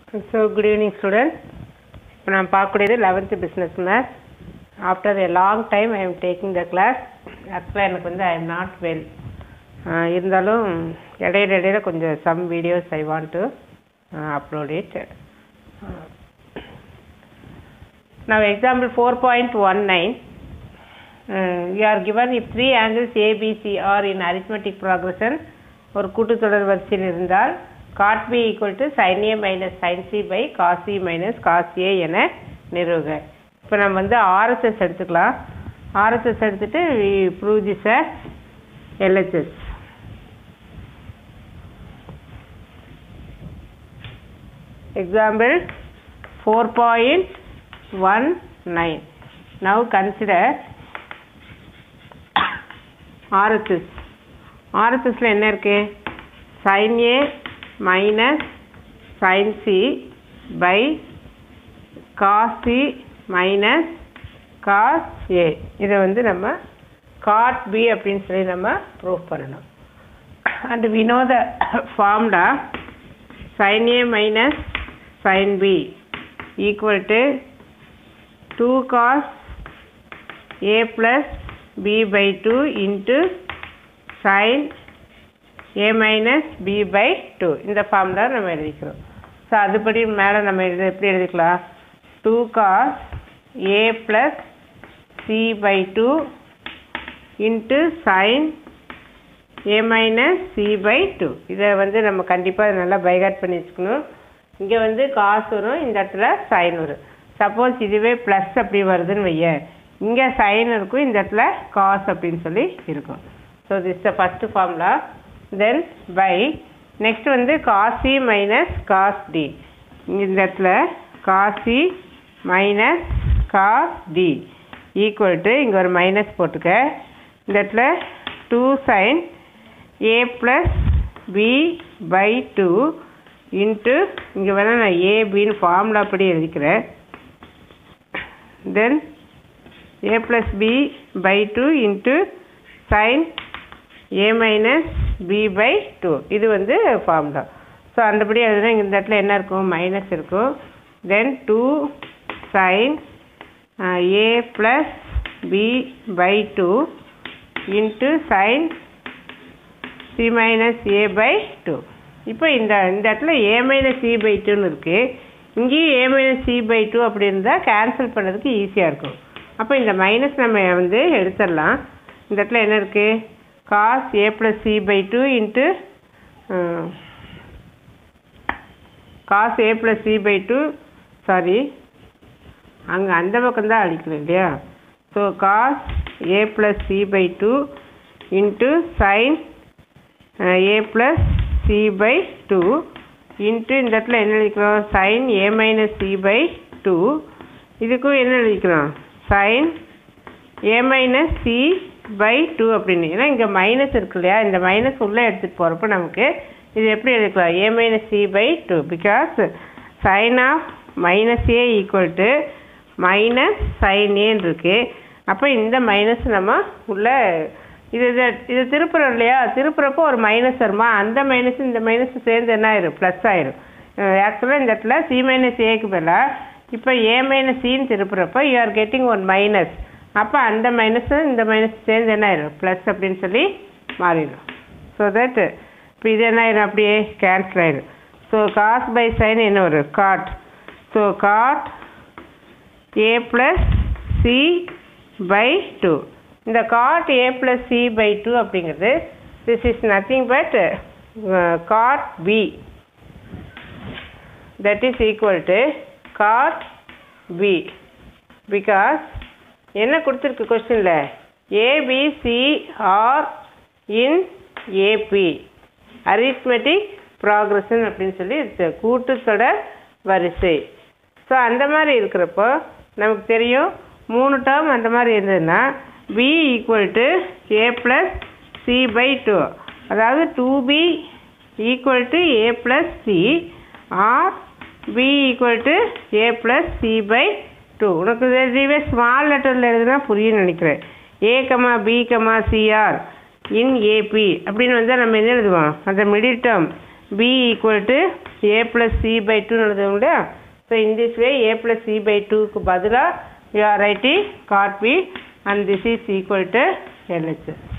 so good evening student இப்போ நான் பார்க்கக்கூடியது eleventh business maths after a long time I am taking the class ஆக்சுவலாக எனக்கு வந்து ஐ எம் நாட் வெல் இருந்தாலும் இடையில இடையில கொஞ்சம் some videos I want to upload it now example 4.19 uh, you are given if three angles a b c are in arithmetic progression ஒரு கூட்டுத்தொடர் வரிசையில் இருந்தால் cot b equal to sin a minus sin c by cos c minus cos a என நிறுவுக இப்போ நம்ம வந்து RSS எடுத்துக்கலாம் RSS எடுத்துட்டு we prove this as LHS example 4.19 now consider RHS RHSல என்ன இருக்கு sin A minus sin C by cos C minus cos A இதை வந்து நம்ம cot B அப்படின்னு சொல்லி நம்ம ப்ரூவ் பண்ணணும் and we know the formula sin A minus sin B equal to 2 cos A plus B by 2 into sin A minus B by 2 இந்த formula நம்ம எழுதிக்கிறோம் ஸோ அதுபடி மேலே நம்ம எழுத எப்படி எழுதிக்கலாம் 2 cos A plus C by 2 into sin A minus C by 2 இதை வந்து நம்ம கண்டிப்பாக நல்லா பைகாட் பண்ணி வச்சுக்கணும் இங்கே வந்து காசு வரும் இந்த இடத்துல சைன் வரும் சப்போஸ் இதுவே ப்ளஸ் அப்படி வருதுன்னு வைய இங்கே சைன் இருக்கும் இந்த இடத்துல காஸ் அப்படின்னு சொல்லி இருக்கும் so this the first formula then by next வந்து காசி மைனஸ் காஸ் டி இந்த இடத்துல cos C minus cos D equal to இங்கே ஒரு மைனஸ் போட்டுக்க இந்த இடத்துல two sine A plus B by two into இங்கே வேணால் நான் ஏபின்னு ஃபார்முலா படி எழுதிக்கிறேன் then A plus B by two into sine A minus B by two இது வந்து ஃபார்முலா ஸோ அந்தபடி எழுதுனா இந்த இடத்துல என்ன இருக்கும் மைனஸ் இருக்கும் then two sine A plus B by two into sine C minus A by two இப்போ இந்த இந்த இடத்துல ஏ மைனஸ் சி பை டூன்னு இருக்குது இங்கேயும் A minus C by two அப்படி இருந்தால் கேன்சல் பண்ணுறதுக்கு ஈஸியாக இருக்கும் அப்போ இந்த மைனஸ் நம்ம வந்து எடுத்துடலாம் இந்த இடத்துல என்ன இருக்குது cos A plus C by two into cos A plus C by two sorry அங்கே அந்த பக்கம் தான் அடிக்கணும் இல்லையா so cos A plus C by two into sine A plus C by two into இந்த இடத்துல என்ன எழுதிக்கிறோம் sine A minus C by two இதுக்கும் என்ன எழுதிக்கிறோம் sine A minus C by two அப்படின்னு ஏன்னா இங்கே மைனஸ் இருக்கு இல்லையா இந்த மைனஸ் உள்ளே எடுத்துகிட்டு போகிறப்ப நமக்கு இது எப்படி எழுதிக்கலாம் A minus C by two because sine of minus A equal to minus sine ஏன்னு இருக்குது அப்போ இந்த மைனஸ் நம்ம உள்ளே இது இது இது திருப்புறோம் இல்லையா திருப்புறப்போ ஒரு மைனஸ் வருமா அந்த மைனஸ் இந்த மைனஸ் சேர்ந்து என்ன ஆயிரும் ப்ளஸ் ஆயிரும் ஆக்சுவலாக இந்த இடத்துல சி மைனஸ் ஏக்கு பதிலாக இப்போ ஏ மைனஸ் சின்னு திருப்புறப்போ you are getting one minus அப்போ அந்த மைனஸ் இந்த மைனஸ் சேர்ந்து என்ன ஆயிரும் ப்ளஸ் அப்படின்னு சொல்லி மாறிடும் ஸோ தட் இப்போ இது என்ன ஆயிரும் அப்படியே கேன்சல் ஆயிரும் ஸோ காஸ் பை சைன் என்ன வரும் cot so cot A plus C by two இந்த cot A plus C by two அப்படிங்கிறது this is nothing but cot B that is equal to cot B because என்ன கொடுத்துருக்கு கொஸ்டினில் ABC are in AP arithmetic progression அப்படின்னு சொல்லி கூட்டுத்தொடர் வரிசை so அந்த மாதிரி இருக்கிறப்போ நமக்கு தெரியும் மூணு டேர்ம் அந்த மாதிரி இருந்ததுன்னா b equal to a plus c by 2 அதாவது 2b equal to a plus c or b equal to a plus c by 2 உனக்கு இதுவே ஸ்மால் லெட்டரில் எழுதுனா புரியும் நினைக்கிறேன் a comma b comma cr in AP அப்படின்னு வந்தால் நம்ம என்ன எழுதுவோம் அந்த middle term b equal to A plus C by டூன்னு எழுதுவோம் இல்லையா so in this way A plus C by டூக்கு பதிலாக you are writing cot B and this is equal to LH